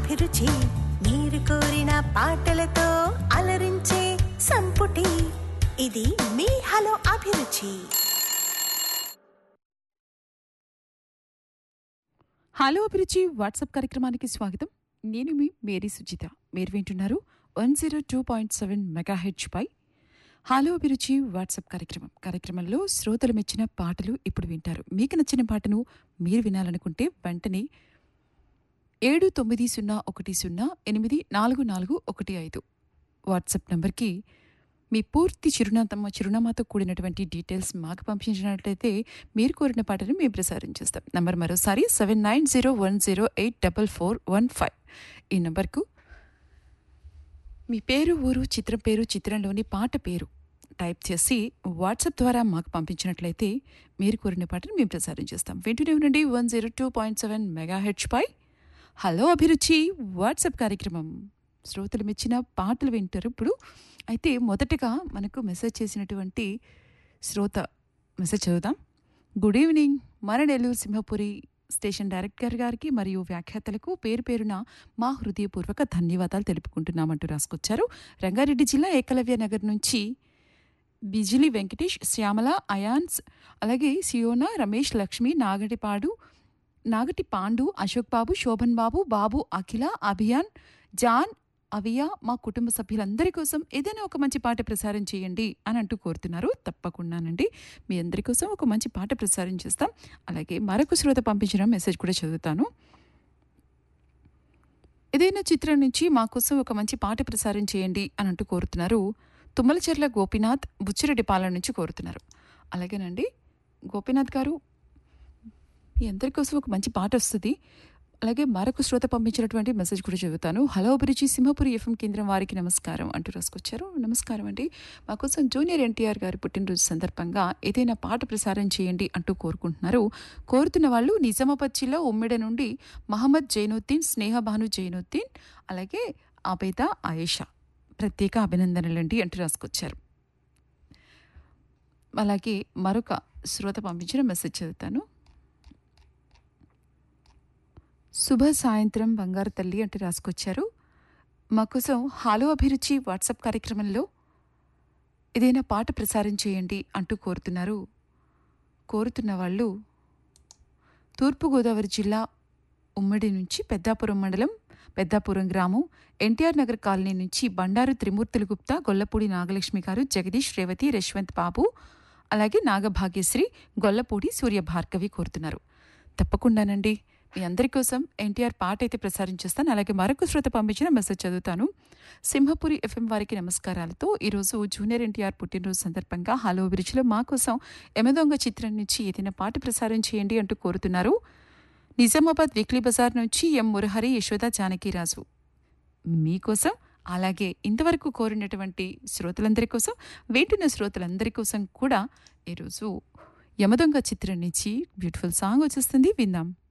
అభిరుచి మీరు కోరిన పాటలతో అలరించే సంపుటి ఇది మీ hello Abhiruchi hello Abhiruchi WhatsApp కార్యక్రమానికి స్వాగతం నేను మీ మేరీ సుజిత మీరు వింటున్నారు one zero two point seven mega H పై హలో అభిరుచి వాట్సాప్ కార్యక్రమం కార్యక్రమంలో శ్రోతలు మెచ్చిన పాటలు ఇప్పుడు వింటారు మీకు నచ్చిన పాటను మీరు వినాలనుకుంటే వెంటనే ఏడు తొమ్మిది సున్నా ఒకటి సున్నా ఎనిమిది నాలుగు నాలుగు ఒకటి ఐదు వాట్సాప్ నంబర్కి మీ పూర్తి చిరునామా చిరునామాతో కూడినటువంటి డీటెయిల్స్ మాకు పంపించినట్లయితే మీరు కోరిన పాటను మేము ప్రసారం చేస్తాం నంబర్ మరోసారి seven nine zero one zero eight double four one five ఈ నంబర్కు మీ పేరు ఊరు చిత్రం పేరు చిత్రంలోని పాట పేరు టైప్ చేసి వాట్సాప్ ద్వారా మాకు పంపించినట్లయితే మీరు కోరిన పాటను మేము ప్రసారం చేస్తాం వింటూనే ఉండండి one zero two point seven mega H పై హలో అభిరుచి వాట్సాప్ కార్యక్రమం శ్రోతలు మెచ్చిన పాటలు వింటారు ఇప్పుడు అయితే మొదటగా మనకు మెసేజ్ చేసినటువంటి శ్రోత మెసేజ్ చదువుదాం గుడ్ ఈవినింగ్ మన నెల్లూరు సింహపురి స్టేషన్ డైరెక్టర్ గారికి మరియు వ్యాఖ్యాతలకు పేరు పేరున మా హృదయపూర్వక ధన్యవాదాలు తెలుపుకుంటున్నామంటూ రాసుకొచ్చారు రంగారెడ్డి జిల్లా ఏకలవ్య నగర్ నుంచి బిజిలి వెంకటేష్ శ్యామల అయాన్స్ అలాగే సియోనా రమేష్ లక్ష్మి నాగటిపాడు నాగటి పాండు అశోక్ బాబు శోభన్ బాబు బాబు అఖిల అభియాన్ జాన్ అవియా మా కుటుంబ సభ్యులందరి కోసం ఏదైనా ఒక మంచి పాట ప్రసారం చేయండి అని అంటూ కోరుతున్నారు తప్పకుండానండి మీ అందరి కోసం ఒక మంచి పాట ప్రసారం చేస్తాం అలాగే మరొక శ్రోత పంపించిన మెసేజ్ కూడా చదువుతాను ఏదైనా చిత్రం నుంచి మా కోసం ఒక మంచి పాట ప్రసారం చేయండి అని అంటూ కోరుతున్నారు తుమ్మలచెర్ల గోపీనాథ్ బుచ్చిరెడ్డిపాలెం నుంచి కోరుతున్నారు అలాగేనండి గోపీనాథ్ గారు మీ అందరి కోసం ఒక మంచి పాట వస్తుంది అలాగే మరొక శ్రోత పంపించినటువంటి మెసేజ్ కూడా చదువుతాను హలో అభిరుచి సింహపురి ఎఫ్ఎం కేంద్రం వారికి నమస్కారం అంటూ రాసుకొచ్చారు నమస్కారం అండి మా కోసం జూనియర్ ఎన్టీఆర్ గారి పుట్టినరోజు సందర్భంగా ఏదైనా పాట ప్రసారం చేయండి అంటూ కోరుకుంటున్నారు కోరుతున్న వాళ్ళు నిజామాబాద్ జిల్లా ఉమ్మెడ నుండి మహమ్మద్ జైనుద్దీన్ స్నేహభాను జైనుద్దీన్ అలాగే ఆబేదా ఆయేషా ప్రత్యేక అభినందనలండి అంటూ రాసుకొచ్చారు అలాగే మరొక శ్రోత పంపించిన మెసేజ్ చదువుతాను శుభ సాయంత్రం బంగారు తల్లి అంటూ రాసుకొచ్చారు మా కోసం హాలో అభిరుచి వాట్సాప్ కార్యక్రమంలో ఏదైనా పాట ప్రసారం చేయండి అంటూ కోరుతున్నారు కోరుతున్న వాళ్ళు తూర్పుగోదావరి జిల్లా ఉమ్మడి నుంచి పెద్దాపురం మండలం పెద్దాపురం గ్రామం ఎన్టీఆర్ నగర్ కాలనీ నుంచి బండారు త్రిమూర్తులు గుప్తా గొల్లపూడి నాగలక్ష్మి గారు జగదీష్ రేవతి యశ్వంత్ బాబు అలాగే నాగభాగ్యశ్రీ గొల్లపూడి సూర్య భార్గవి కోరుతున్నారు తప్పకుండానండి మీ అందరి కోసం ఎన్టీఆర్ పాట అయితే ప్రసారం చేస్తాను అలాగే మరొక శ్రోత పంపించిన మెసేజ్ చదువుతాను సింహపురి ఎఫ్ఎం వారికి నమస్కారాలతో ఈరోజు జూనియర్ ఎన్టీఆర్ పుట్టినరోజు సందర్భంగా హలో విరుచిలో మా కోసం ఎమదొంగ చిత్రం నుంచి ఏదైనా పాట ప్రసారం చేయండి అంటూ కోరుతున్నారు నిజామాబాద్ వీక్లీ బజార్ నుంచి ఎం మురహరి యశోద జానకిరాజు మీకోసం అలాగే ఇంతవరకు కోరినటువంటి శ్రోతలందరి కోసం వింటున్న శ్రోతలందరి కోసం కూడా ఈరోజు యమదొంగ చిత్రం నుంచి బ్యూటిఫుల్ సాంగ్ వచ్చేస్తుంది విందాం